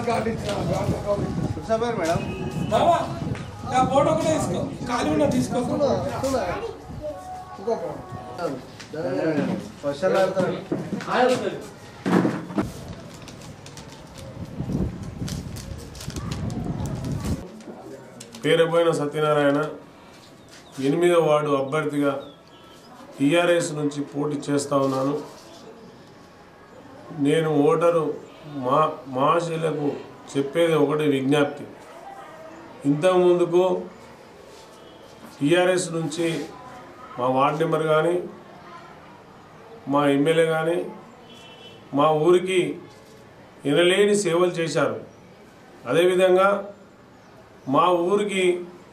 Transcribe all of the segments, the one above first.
కూర్చోపోయారు madam బావా నా photo కూడా తీసుకో ఖాళీ ఉన్న తీసుకో క్వశ్చన్ అడుగుతారు పేరుపోయిన సత్యనారాయణ ఎనిమిదో వార్డు అభ్యర్థిగా టీఆర్ఎస్ నుంచి పోటీ చేస్తా ఉన్నాను నేను ఓటరు మా మహాశైలకు చెప్పేది ఒకటి విజ్ఞప్తి ఇంతకు ముందుకు టీఆర్ఎస్ నుంచి మా వార్డు మెంబర్ కానీ మా ఎమ్మెల్యే కానీ మా ఊరికి వినలేని సేవలు చేశారు అదేవిధంగా మా ఊరికి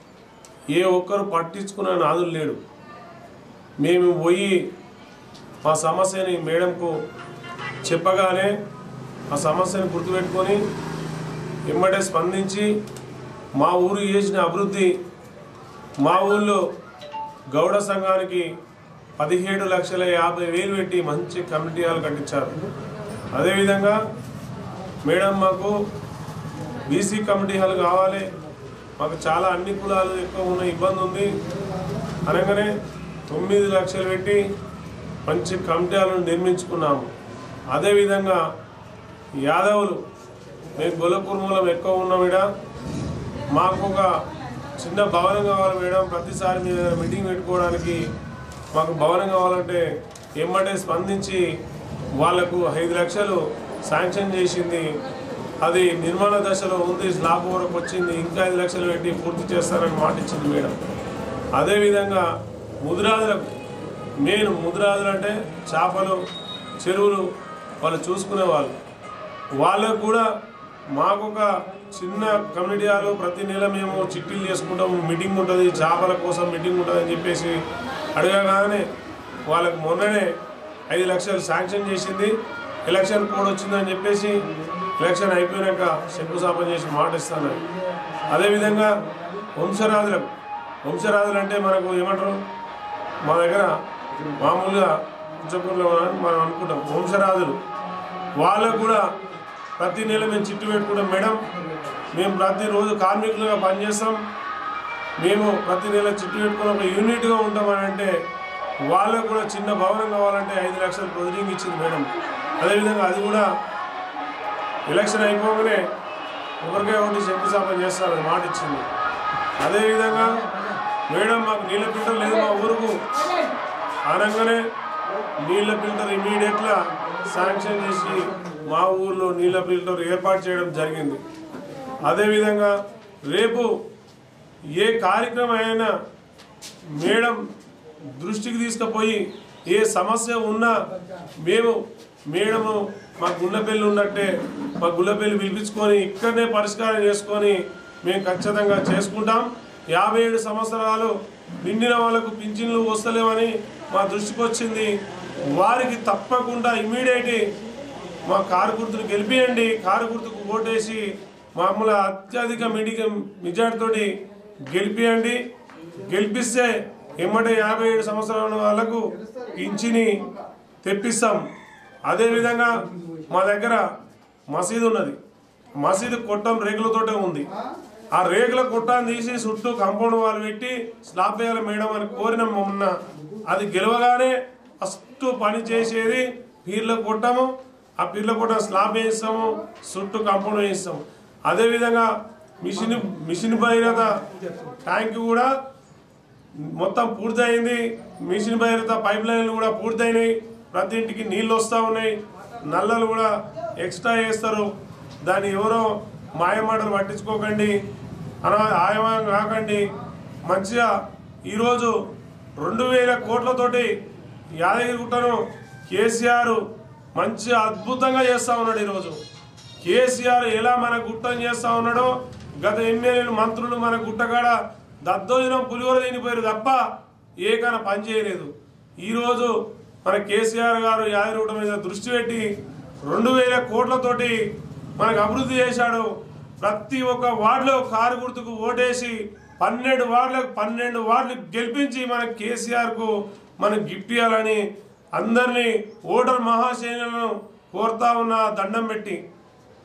ఏ ఒక్కరు పట్టించుకున్న నాదులు లేడు మేము పోయి మా సమస్యని మేడంకు చెప్పగానే ఆ సమస్యను గుర్తుపెట్టుకొని వెంబడే స్పందించి మా ఊరు చేసిన అభివృద్ధి మా ఊళ్ళో గౌడ సంఘానికి పదిహేడు లక్షల యాభై వేలు పెట్టి మంచి కమిటీ హాల్ కట్టించారు అదేవిధంగా మేడం మాకు బీసీ కమిటీ హాల్ కావాలి మాకు చాలా అన్ని కులాలు ఎక్కువ ఉన్న ఇబ్బంది ఉంది అనగానే తొమ్మిది లక్షలు పెట్టి మంచి కమిటీ హాల్ను నిర్మించుకున్నాము అదేవిధంగా యాదవులు మేము గొల్లకుర్మూలం ఎక్కువ ఉన్నాం ఇడ మాకు ఒక చిన్న భవనం కావాలి మేడం ప్రతిసారి మీ దగ్గర మీటింగ్ పెట్టుకోవడానికి మాకు భవనం కావాలంటే ఎమ్మటే స్పందించి వాళ్లకు ఐదు లక్షలు శాంక్షన్ చేసింది అది నిర్మాణ దశలో ఉంది స్లాబ్ వరకు వచ్చింది ఇంకా ఐదు లక్షలు పెట్టి పూర్తి చేస్తారని మాట ఇచ్చింది మేడం అదేవిధంగా ముదిరాజులకు మెయిన్ ముదిరాజులు అంటే చేపలు చెరువులు వాళ్ళు చూసుకునే వాళ్ళు వాళ్ళకు కూడా మాకు ఒక చిన్న కమ్యూనిటీ హాల్ ప్రతి నెల మేము చిట్టీలు చేసుకుంటాం మీటింగ్ ఉంటుంది చేపల కోసం మీటింగ్ ఉంటుంది అని చెప్పేసి అడగగానే వాళ్ళకు మొన్ననే ఐదు లక్షలు శాంక్షన్ చేసింది ఎలక్షన్ కోడ్ వచ్చిందని చెప్పేసి ఎలక్షన్ అయిపోయాక శంకుస్థాపన చేసి మాట ఇస్తాను అదేవిధంగా వంశరాజులకు వంశరాజులు అంటే మనకు ఏమంటారు మా దగ్గర మామూలుగా పుచ్చకూరులో మనం అనుకుంటాం వంశరాజులు వాళ్ళకు కూడా ప్రతి నెల మేము చిట్టు పెట్టుకుంటాం మేడం మేము ప్రతిరోజు కార్మికులుగా పనిచేస్తాం మేము ప్రతి నెల చిట్టు పెట్టుకుని ఒక యూనిట్గా ఉంటామని అంటే వాళ్ళకు కూడా చిన్న భవనం కావాలంటే ఐదు లక్షలు ప్రొసీడింగ్ ఇచ్చింది మేడం అదేవిధంగా అది కూడా ఎలక్షన్ అయిపోగానే ఒకరికే ఒకటి శంకుస్థాపన చేస్తారని మాట ఇచ్చింది అదేవిధంగా మేడం మాకు నీళ్ళ ఫిల్టర్ లేదు మా ఊరుకు అనగానే నీళ్ళ ఫిల్టర్ ఇమీడియట్గా శాంక్షన్ చేసి మా ఊర్లో నీళ్ళ ఫిల్టర్ ఏర్పాటు చేయడం జరిగింది అదేవిధంగా రేపు ఏ కార్యక్రమం అయినా మేడం దృష్టికి తీసుకుపోయి ఏ సమస్య ఉన్నా మేము మేడము మా గుళ్ళపల్లి ఉన్నట్టే మా గుళ్ళపల్లి పిలిపించుకొని ఇక్కడనే పరిష్కారం చేసుకొని మేము ఖచ్చితంగా చేసుకుంటాం యాభై ఏడు సంవత్సరాలు నిండిన వాళ్ళకు పింఛన్లు వస్తలేవని మా దృష్టికి వచ్చింది వారికి తప్పకుండా ఇమీడియట్ మా కారు గుర్తును గెలిపియండి కారు గుర్తుకు ఓటేసి మామూలు అత్యధిక మెడిక మెజార్టీతోటి గెలిపియండి గెలిపిస్తే ఎమ్మటే యాభై ఏడు సంవత్సరాల ఉన్న వాళ్ళకు పింఛని తెప్పిస్తాం అదేవిధంగా మా దగ్గర మసీదు ఉన్నది మసీదు కొట్టం రేకులతోటే ఉంది ఆ రేకుల కొట్టాన్ని తీసి చుట్టూ కాంపౌండ్ వాళ్ళు పెట్టి స్లాబ్ వేయాలి మేడం అని కోరిన మొన్న అది గెలవగానే ఫస్ట్ పని చేసేది పీర్ల కొట్టము ఆ పీర్ల కొట్ట స్లాబ్ వేయిస్తాము చుట్టూ కాంపౌండ్ వేయిస్తాము అదేవిధంగా మిషన్ మిషన్ భగీరథ ట్యాంక్ కూడా మొత్తం పూర్తయింది మిషన్ భగీరథ పైప్ లైన్లు కూడా పూర్తయినాయి ప్రతి ఇంటికి నీళ్ళు వస్తూ ఉన్నాయి నల్లలు కూడా ఎక్స్ట్రా వేస్తారు దాన్ని ఎవరో మాయమాటలు పట్టించుకోకండి అనా ఆయమయం కాకండి మంచిగా ఈరోజు రెండు వేల కోట్లతోటి యాదగిరిగుట్టను కేసీఆర్ మంచి అద్భుతంగా చేస్తూ ఉన్నాడు ఈరోజు కేసీఆర్ ఎలా మన గుట్టం చేస్తా ఉన్నాడో గత ఎమ్మెల్యేలు మంత్రులు మన గుట్టగాడ దద్దోజనం పులిహోర తినిపోయారు తప్ప ఏకైనా పని చేయలేదు ఈరోజు మన కేసీఆర్ గారు యాదగిరిగుట్ట మీద దృష్టి పెట్టి రెండు వేల కోట్లతోటి మనకు అభివృద్ధి చేశాడు ప్రతి ఒక్క వార్డులో కారు గుర్తుకు ఓటేసి పన్నెండు వార్డులకు పన్నెండు వార్డులు గెలిపించి మన కేసీఆర్కు మనం గిఫ్ట్ ఇవ్వాలని అందరినీ ఓటర్ మహాశైలను కోరుతా ఉన్న దండం పెట్టి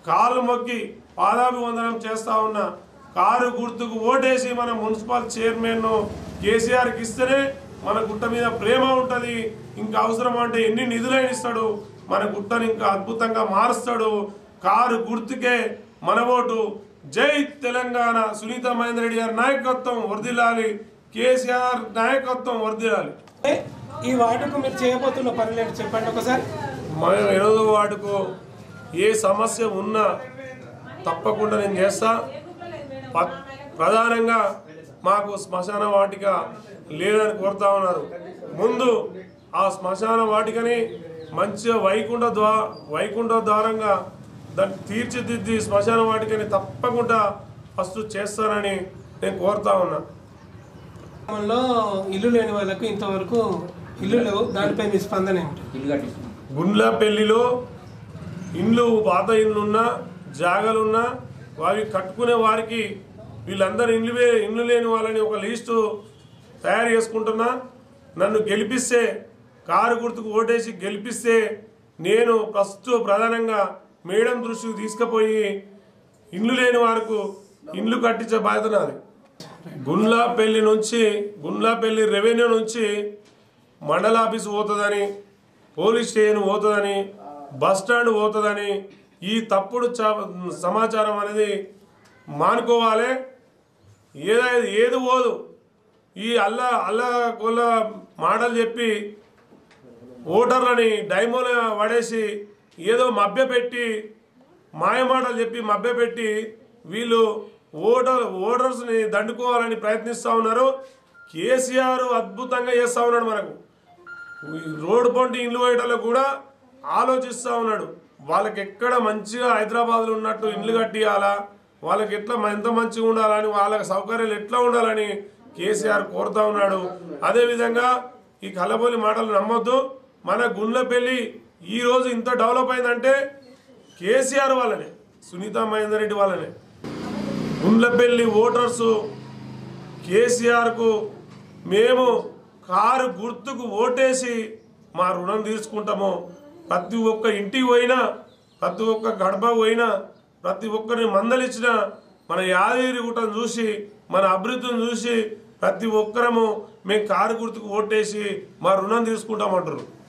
కాలు మొక్కి పాదాభివందనం చేస్తా ఉన్నా కారు గుర్తుకు ఓటేసి మన మున్సిపల్ చైర్మన్ కేసీఆర్కి ఇస్తేనే మన గుట్ట మీద ప్రేమ ఉంటుంది ఇంకా అవసరం అంటే ఎన్ని నిధులైన ఇస్తాడు మన గుట్టని ఇంకా అద్భుతంగా మారుస్తాడు కారు గుర్తుకే మన ఓటు జై తెలంగాణ సునీత మహేందర్ రెడ్డి గారి నాయకత్వం వర్దిల్లాలి కేసీఆర్ నాయకత్వం వర్దిల్లాలి ఈ వార్డుకు మీరు చేయబోతున్న పనులు ఏంటి చెప్పండి ఒకసారి మనం ఎనిమిదో వార్డుకు ఏ సమస్య ఉన్నా తప్పకుండా నేను చేస్తా ప- ప్రధానంగా మాకు శ్మశాన వాటిక లేదని కోరుతా ఉన్నారు ముందు ఆ శ్మశాన వాటికని మంచిగా వైకుంఠ ద్వా వైకుంఠ ద్వారంగా దాన్ని తీర్చిదిద్ది శ్మశాన వాటికని తప్పకుండా ఫస్ట్ చేస్తానని నేను కోరుతా ఉన్నా గ్రామంలో ఇల్లు లేని వాళ్ళకు ఇంతవరకు ఇల్లు లేవు దానిపై మీ స్పందన ఏమిటి గుండ్లపల్లిలో ఇండ్లు పాత ఇండ్లున్నా జాగలున్నా వారి కట్టుకునే వారికి వీళ్ళందరూ ఇండ్లు వే- ఇండ్లు లేని వాళ్ళని ఒక లిస్టు తయారు చేసుకుంటున్నా నన్ను గెలిపిస్తే కారు గుర్తుకు ఓటేసి గెలిపిస్తే నేను ఫస్ట్ ప్రధానంగా మేడం దృష్టికి తీసుకుపోయి ఇండ్లు లేని వారికి ఇండ్లు కట్టించే బాధ్యత నాది గుండ్లాపల్లి నుంచి గుండ్లాపల్లి రెవెన్యూ నుంచి మండల ఆఫీస్ పోతుందని పోలీస్ స్టేషన్ పోతుందని బస్ స్టాండ్ పోతుందని ఈ తప్పుడు చ- సమాచారం అనేది మానుకోవాలి ఏదైతే ఏది పోదు ఈ అల్ల అల్ల కొల్ల మాటలు చెప్పి ఓటర్లని డైమోల పడేసి ఏదో మభ్యపెట్టి మాయమాటలు చెప్పి మభ్యపెట్టి వీళ్ళు ఓటర్ ఓటర్స్ని దండుకోవాలని ప్రయత్నిస్తూ ఉన్నారు కేసీఆర్ అద్భుతంగా చేస్తూ ఉన్నాడు మనకు ఈ రోడ్డు పొంటి ఇండ్లు వేయడంలో కూడా ఆలోచిస్తూ ఉన్నాడు వాళ్ళకి ఎక్కడ మంచిగా హైదరాబాద్లో ఉన్నట్టు ఇండ్లు కట్టియాలా వాళ్ళకి ఎట్లా మ- ఎంత మంచిగా ఉండాలని వాళ్ళకి సౌకర్యాలు ఎట్లా ఉండాలని కేసీఆర్ కోరుతా ఉన్నాడు అదేవిధంగా ఈ కలబోలి మాటలు నమ్మొద్దు మన గుండ్లపల్లి ఈ రోజు ఇంత డెవలప్ అయిందంటే కేసీఆర్ వాళ్ళనే సునీత మహేందర్ రెడ్డి వాళ్ళనే గుండ్లపల్లి ఓటర్సు కేసీఆర్కు మేము కారు గుర్తుకు ఓటేసి మా రుణం తీసుకుంటాము ప్రతి ఒక్క ఇంటికి పోయినా ప్రతి ఒక్క గడప పోయినా ప్రతి ఒక్కరిని మందలిచ్చిన మన యాదగిరి గుట్టను చూసి మన అభివృద్ధిని చూసి ప్రతి ఒక్కరము మేము కారు గుర్తుకు ఓటేసి మా రుణం తీసుకుంటామంటారు